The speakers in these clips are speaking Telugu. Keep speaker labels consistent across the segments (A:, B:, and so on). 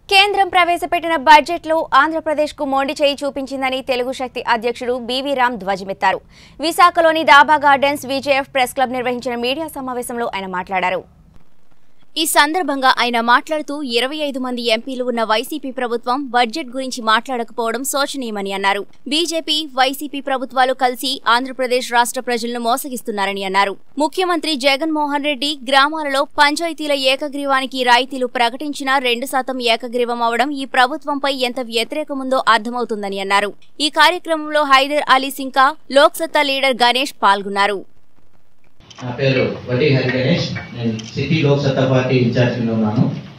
A: కేంద్రం ప్రవేశపెట్టిన బడ్జెట్లో ఆంధ్రప్రదేశ్కు మొండి చేయి చూపించిందని తెలుగు శక్తి అధ్యక్షుడు బీవీ రామ్ ధ్వజమెత్తారు విశాఖలోని Daba gardens VJF press club నిర్వహించిన మీడియా సమావేశంలో ఆయన మాట్లాడారు ఈ సందర్భంగా ఆయన మాట్లాడుతూ ఇరవై ఐదు మంది ఎంపీలు ఉన్న వైసీపీ ప్రభుత్వం బడ్జెట్ గురించి మాట్లాడకపోవడం శోచనీయమని అన్నారు బీజేపీ వైసీపీ ప్రభుత్వాలు కలిసి ఆంధ్రప్రదేశ్ రాష్ట్ర ప్రజలను మోసగిస్తున్నారని అన్నారు ముఖ్యమంత్రి జగన్మోహన్ రెడ్డి గ్రామాలలో పంచాయతీల ఏకగ్రీవానికి రాయితీలు ప్రకటించినా రెండు శాతం ఏకగ్రీవం అవడం ఈ ప్రభుత్వంపై ఎంత వ్యతిరేకముందో అర్థమవుతుందని అన్నారు ఈ కార్యక్రమంలో హైదర్ అలీ సింకా లోక్సత్తా లీడర్ గణేష్ పాల్గొన్నారు
B: నా పేరు వటి హరి గణేష్ నేను సిటీ లోక్ సత్తా పార్టీ ఇన్ఛార్జిగా ఉన్నాను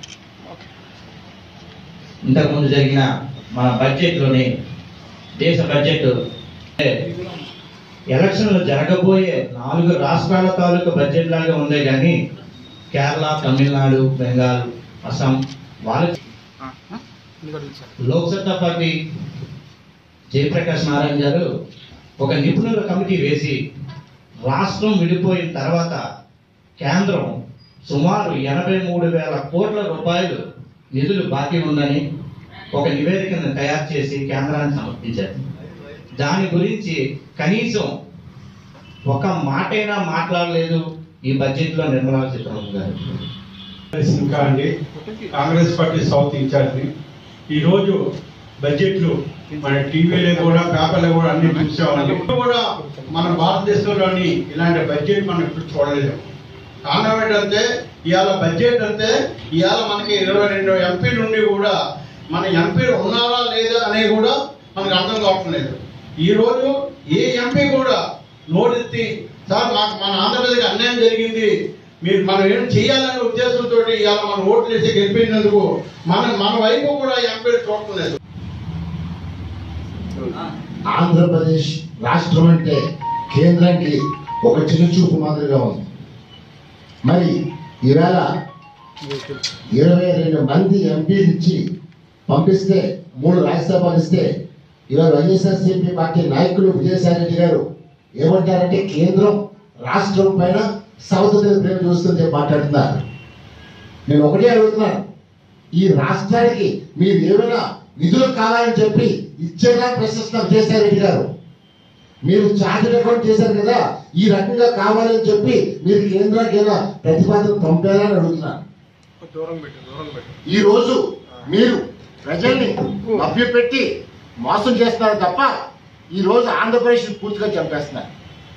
B: ఇంతకుముందు జరిగిన మన బడ్జెట్లోని దేశ బడ్జెట్ అంటే ఎలక్షన్లు జరగబోయే నాలుగు రాష్ట్రాల తాలూకు బడ్జెట్ లాగా ఉందే కానీ కేరళ తమిళనాడు బెంగాల్ అస్సాం వాళ్ళ లోక్ సత్తా పార్టీ జయప్రకాష్ నారాయణ గారు ఒక నిపుణుల కమిటీ వేసి రాష్ట్రం విడిపోయిన తర్వాత కేంద్రం సుమారు ఎనభై మూడు వేల కోట్ల రూపాయలు నిధులు బాకీ ఉందని ఒక నివేదికను తయారు చేసి కేంద్రానికి సమర్పించారు దాని గురించి కనీసం ఒక మాటైనా మాట్లాడలేదు ఈ బడ్జెట్లో నిర్మలా సీతారామన్ గారు
C: ఇంకా అండి కాంగ్రెస్ పార్టీ సౌత్ ఇన్ఛార్జ్ ఈరోజు బడ్జెట్లు మన టీవీలో కూడా పేపర్లో కూడా అన్ని చూసామండి ఇప్పుడు కూడా మన భారతదేశంలోని ఇలాంటి బడ్జెట్ మనం ఇప్పుడు చూడలేదు కారణం ఏంటంటే ఇవాళ బడ్జెట్ అంటే ఇవాళ మనకి ఇరవై రెండు ఎంపీలు ఉండి కూడా మన ఎంపీలు ఉన్నారా లేదా అనేది కూడా మనకు అర్థం కావట్లేదు ఈ రోజు ఏ ఎంపీ కూడా నోటెత్తి సార్ మాకు మన ఆంధ్రప్రదేశ్కి అన్యాయం జరిగింది మీరు మనం ఏం చేయాలనే ఉద్దేశంతో ఇవాళ మనం ఓట్లు వేసి గెలిపించినందుకు మన మన వైపు కూడా ఎంపీలు చూడట్లేదు
D: ఆంధ్రప్రదేశ్ రాష్ట్రం అంటే కేంద్రానికి ఒక చిరుచూపు మాదిరిగా ఉంది మరి ఈవేళ ఇరవై రెండు మంది ఎంపీలు ఇచ్చి పంపిస్తే మూడు రాజ్యసభలు ఇస్తే ఇవాళ వైఎస్ఆర్సీపీ పార్టీ నాయకులు విజయసాయి రెడ్డి గారు ఏమంటారంటే కేంద్రం రాష్ట్రం పైన సౌత్ ప్రేమ చూస్తుంది చెప్పి మాట్లాడుతున్నారు నేను ఒకటే అడుగుతున్నాను ఈ రాష్ట్రానికి మీరు ఏమైనా నిధులు కావాలని చెప్పి ఇచ్చేలా ప్రశ్నిస్తున్నారు విజయసాయి రెడ్డి గారు మీరు చార్టెడ్ అకౌంట్ చేశారు కదా ఈ రకంగా కావాలని చెప్పి మీరు కేంద్రానికి ఏమైనా ప్రతిపాదన పంపారా అని అడుగుతున్నాను ఈ రోజు మీరు ప్రజల్ని మభ్యపెట్టి మోసం చేస్తున్నారు తప్ప ఈ రోజు ఆంధ్రప్రదేశ్ పూర్తిగా చంపేస్తున్నారు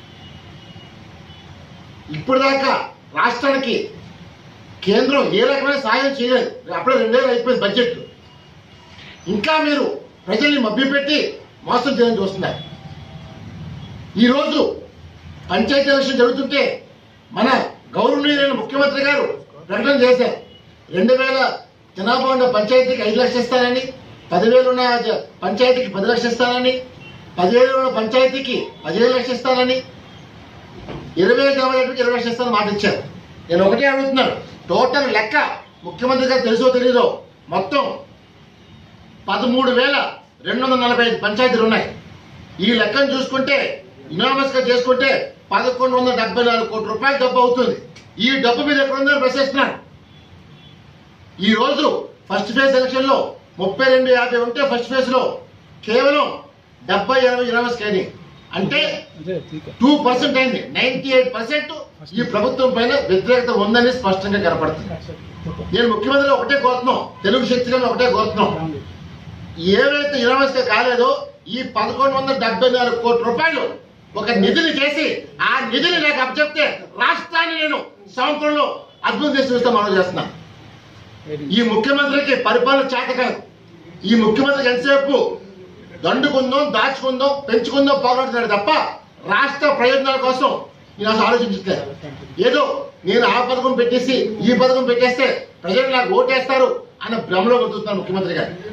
D: ఇప్పటిదాకా రాష్ట్రానికి కేంద్రం ఏ రకమైన సాయం చేయలేదు అప్పుడే రెండేళ్ళు అయిపోయింది బడ్జెట్ ఇంకా మీరు ప్రజల్ని మభ్యపెట్టి మోసం చేయడం చూస్తున్నారు ఈరోజు పంచాయతీ ఎలక్షన్ జరుగుతుంటే మన గౌరవనీయులైన ముఖ్యమంత్రి గారు ప్రకటన చేశారు రెండు వేల జనాభా ఉన్న పంచాయతీకి ఐదు లక్షలు ఇస్తానని పదివేలు ఉన్న జ- పంచాయతీకి పది లక్షలు ఇస్తానని పదివేలు ఉన్న పంచాయతీకి పదిహేను లక్షలు ఇస్తానని ఇరవై జనాభా దగ్గరికి ఇరవై లక్షలు ఇస్తానని మాట ఇచ్చారు నేను ఒకటే అడుగుతున్నాను టోటల్ లెక్క ముఖ్యమంత్రి గారు తెలుసో తెలీదో మొత్తం పదమూడు వేల రెండు వందల నలభై ఐదు పంచాయతీలు ఉన్నాయి ఈ లెక్కను చూసుకుంటే యునామస్ గా చేసుకుంటే పదకొండు వందల డెబ్బై నాలుగు కోట్ల రూపాయలు డబ్బు అవుతుంది ఈ డబ్బు మీద ఎక్కడ ఉందని ప్రశ్నిస్తున్నాను ఈ రోజు ఫస్ట్ ఫేజ్ ఎలక్షన్ లో ముప్పై రెండు యాభై ఉంటే ఫస్ట్ ఫేజ్ లో కేవలం డెబ్బై ఎనభై యునామస్ కానీ అంటే టూ పర్సెంట్ అయింది నైన్టీ ఎయిట్ పర్సెంట్ ఈ ప్రభుత్వం పైన వ్యతిరేకత ఉందని స్పష్టంగా కనపడుతుంది నేను ముఖ్యమంత్రి ఒకటే కోరుతున్నాం తెలుగు శక్తిగా ఒకటే కోరుతున్నాం ఏవైతే యూనివర్సిటీ కాలేదో ఈ పదకొండు వందల డెబ్బై నాలుగు కోట్ల రూపాయలు ఒక నిధిని చేసి ఆ నిధిని నాకు అప్పచెప్తే రాష్ట్రాన్ని నేను సంవత్సరంలో అద్భుతం చేసి చూస్తే మనం చేస్తున్నాను ఈ ముఖ్యమంత్రికి పరిపాలన చేత కాదు ఈ ముఖ్యమంత్రికి ఎంతసేపు దండుకుందాం దాచుకుందాం పెంచుకుందాం పోగొడుతున్నాడు తప్ప రాష్ట్ర ప్రయోజనాల కోసం నేను అసలు ఆలోచించట్లేదు ఏదో నేను ఆ పథకం పెట్టేసి ఈ పథకం పెట్టేస్తే ప్రజలు నాకు ఓటేస్తారు అన్న భ్రమలో బతుకుతున్నాను ముఖ్యమంత్రి గారు